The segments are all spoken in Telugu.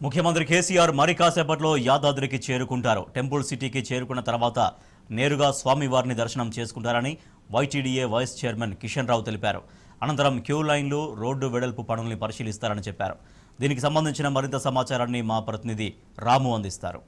ముఖ్యమంత్రి కేసీఆర్ మరి కాసేపట్లో యాదాద్రికి చేరుకుంటారు టెంపుల్ సిటీకి చేరుకున్న తర్వాత నేరుగా స్వామివారిని దర్శనం చేసుకుంటారని YTDA vice chairman Kishan Rao తెలిపారు అనంతరం క్యూ లైన్లు రోడ్డు వెడల్పు పనుల్ని పరిశీలిస్తారని చెప్పారు దీనికి సంబంధించిన మరింత సమాచారాన్ని మా ప్రతినిధి రాము అందిస్తారు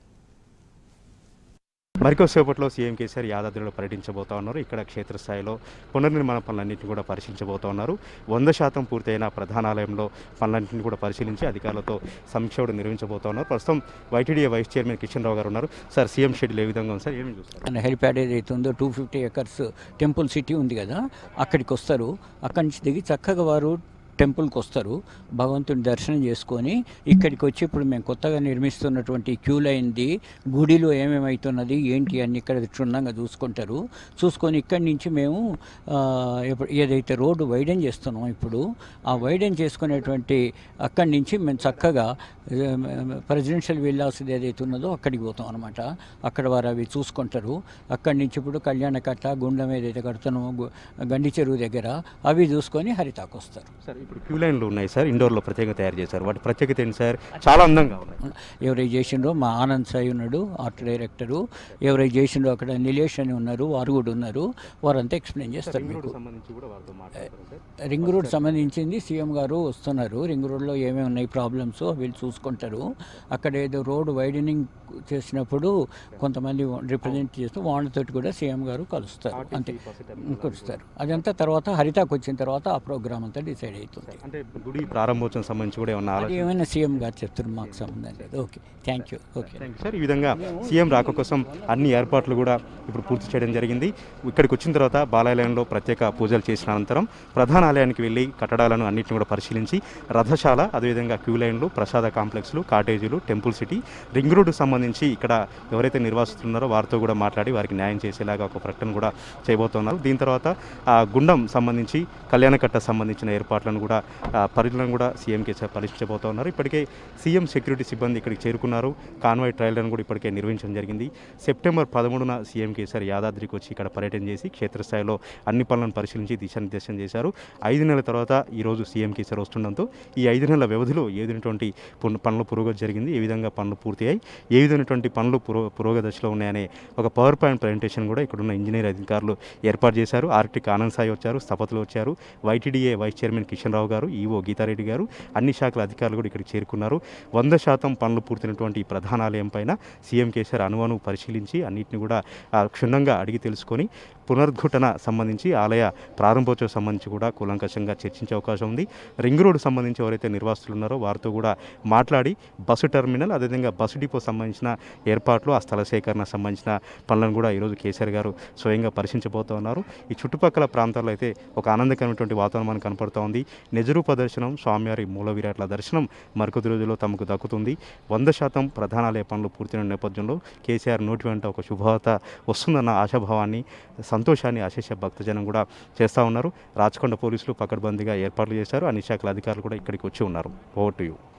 మరికొద్దిసేపట్లో సీఎం కేసీఆర్ యాదాద్రిలో పర్యటించబోతా ఉన్నారు ఇక్కడ క్షేత్రస్థాయిలో పునర్నిర్మాణ పనులన్నింటినీ కూడా పరిశీలించబోతా ఉన్నారు వంద శాతం పూర్తయిన ప్రధానాలయంలో పనులన్నింటినీ కూడా పరిశీలించి అధికారులతో సమీక్ష కూడా నిర్వహించబోతా ఉన్నారు ప్రస్తుతం YTDA vice chairman Kishan Rao గారు ఉన్నారు సార్ సీఎం షెడ్యూల్ ఏ విధంగా ఉంది సార్ ఏమి చూస్తారు మన హెలిప్యాడ్ ఏదైతే ఉందో two fifty acres temple city ఉంది కదా అక్కడికి వస్తారు అక్కడి నుంచి దిగి చక్కగా వారు టెంపుల్కి వస్తారు భగవంతుని దర్శనం చేసుకొని ఇక్కడికి వచ్చి ఇప్పుడు మేము కొత్తగా నిర్మిస్తున్నటువంటి క్యూ లైన్ది గుడిలో ఏమేమవుతున్నది ఏంటి అని ఇక్కడ క్షుణ్ణంగా చూసుకుంటారు చూసుకొని ఇక్కడి నుంచి మేము ఆ, ఇప్పుడు ఏదైతే రోడ్డు వైడెన్ చేస్తున్నాం ఇప్పుడు ఆ వైడెన్ చేసుకునేటువంటి అక్కడి నుంచి మేము చక్కగా ప్రెసిడెన్షియల్ విల్లాస్ ఏదైతే ఉన్నదో అక్కడికి పోతాం అనమాట అక్కడ వారు అవి చూసుకుంటారు అక్కడి నుంచి ఇప్పుడు కళ్యాణకట్ట గుండం ఏదైతే కడుతున్నామో గు- గండి చెరువు దగ్గర అవి చూసుకొని హరితాకు వస్తారు సార్ ఇప్పుడు క్యూ లైన్లు ఉన్నాయి సార్ ఇండోర్లో ప్రత్యేకంగా తయారు చేశారు వాటి ప్రత్యేకత ఏంటి సార్ చాలా అందంగా ఉన్నాయి ఎవరై చేసిండ్రో మా ఆనంద్ సాయి ఉన్నాడు ఆర్ట్ డైరెక్టరు ఎవరై చేసిండ్రో అక్కడ నిలేష్ అని ఉన్నారు వారు కూడా ఉన్నారు వారంతా ఎక్స్ప్లెయిన్ చేస్తారు మీకు సంబంధించి కూడా వారితో మాట్లాడతారు సార్ రింగ్ రోడ్ సంబంధించింది సీఎం గారు వస్తున్నారు రింగ్ రోడ్లో ఏమేమి ఉన్నాయి ప్రాబ్లమ్స్ వీళ్ళు చూసుకుంటారు అక్కడ ఏదో రోడ్ వైడనింగ్ చేసినప్పుడు కొంతమంది రిప్రజెంట్ చేస్తూ వాళ్ళతోటి కూడా సీఎం గారు కలుస్తారు అంతే కలుస్తారు అదంతా తర్వాత హరితాకు వచ్చిన తర్వాత ఆ ప్రోగ్రామ్ అంతా డిసైడ్ అవుతుంది అంటే గుడి ప్రారంభోత్సవం సంబంధించి కూడా ఏమన్నా అది ఆలోచన ఏమైనా సీఎం గారు చెప్తున్నారు మాకు సంబంధం లేదు okay thank you okay thank you sir ఈ విధంగా సీఎం రాక కోసం అన్ని ఏర్పాట్లు కూడా ఇప్పుడు పూర్తి చేయడం జరిగింది ఇక్కడికి వచ్చిన తర్వాత బాలాలయంలో ప్రత్యేక పూజలు చేసిన అనంతరం ప్రధాన ఆలయానికి వెళ్ళి కట్టడాలను అన్నింటిని కూడా పరిశీలించి రథశాల అదేవిధంగా క్యూ లైన్లు ప్రసాద కాంప్లెక్స్లు కాటేజీలు టెంపుల్ సిటీ రింగ్ రోడ్డు సంబంధించి ఇక్కడ ఎవరైతే నిర్వాసిస్తున్నారో వారితో కూడా మాట్లాడి వారికి న్యాయం చేసేలాగా ఒక ప్రకటన కూడా చేయబోతున్నారు దీని తర్వాత ఆ గుండం సంబంధించి కళ్యాణకట్ట సంబంధించిన ఏర్పాట్లను కూడా ఆ, పరిధిలను కూడా సీఎం కేసీఆర్ పరిశీలించబోతా ఉన్నారు ఇప్పటికే సీఎం సెక్యూరిటీ సిబ్బంది ఇక్కడికి చేరుకున్నారు కాన్వాయ్ ట్రయల్లను కూడా ఇప్పటికే నిర్వహించడం జరిగింది సెప్టెంబర్ పదమూడున సీఎం కేసీఆర్ యాదాద్రికి వచ్చి ఇక్కడ పర్యటన చేసి క్షేత్రస్థాయిలో అన్ని పనులను పరిశీలించి దిశానిర్దేశం చేశారు ఐదు నెలల తర్వాత ఈరోజు సీఎం కేసీఆర్ వస్తుండడంతో ఈ ఐదు నెలల వ్యవధిలో ఏ విధమైనటువంటి పున్- పనులు పురోగతి జరిగింది ఏ విధంగా పనులు పూర్తయ్యాయి ఏ విధమైనటువంటి పనులు పురో పురోగతిలో ఉన్నాయనే ఒక పవర్ పాయింట్ ప్రజెంటేషన్ కూడా ఇక్కడున్న ఇంజనీర్ అధికారులు ఏర్పాటు చేశారు ఆర్టిక్ ఆనంద్ సాయి వచ్చారు స్థపతులు వచ్చారు YTDA vice chairman Kishan Rao గారు ఈవో గీతారెడ్డి గారు అన్ని శాఖల అధికారులు కూడా ఇక్కడికి చేరుకున్నారు వంద శాతం పనులు పూర్తయినటువంటి ఈ ప్రధానాలయం పైన సీఎం కేసీఆర్ అనువను పరిశీలించి అన్నింటిని కూడా ఆ, క్షుణ్ణంగా అడిగి తెలుసుకొని పునరుద్ఘటన సంబంధించి ఆలయ ప్రారంభోత్సవం సంబంధించి కూడా కూలంకషంగా చర్చించే అవకాశం ఉంది రింగ్ రోడ్ సంబంధించి ఎవరైతే నిర్వాసితులు ఉన్నారో వారితో కూడా మాట్లాడి బస్సు టెర్మినల్ అదేవిధంగా బస్సు డిపో సంబంధించిన ఏర్పాట్లు ఆ స్థల సేకరణ సంబంధించిన పనులను కూడా ఈరోజు కేసీఆర్ గారు స్వయంగా పరిశీలించబోతూ ఉన్నారు ఈ చుట్టుపక్కల ప్రాంతాల్లో అయితే ఒక ఆనందకరమైనటువంటి వాతావరణం మనకు కనపడుతూ ఉంది నిజరూప దర్శనం స్వామివారి మూల విరాట్ల దర్శనం మరికొద్ది రోజుల్లో తమకు దక్కుతుంది వంద శాతం ప్రధానాలయ పనులు పూర్తయిన నేపథ్యంలో కేసీఆర్ నోటి వెంట ఒక శుభవార్త వస్తుందన్న ఆశాభావాన్ని సంతోషాన్ని అశేష భక్తజనం కూడా చేస్తూ ఉన్నారు రాచకొండ పోలీసులు పకడ్బందీగా ఏర్పాట్లు చేశారు అన్ని శాఖల అధికారులు కూడా ఇక్కడికి వచ్చి ఉన్నారు ఓవర్ టు యూ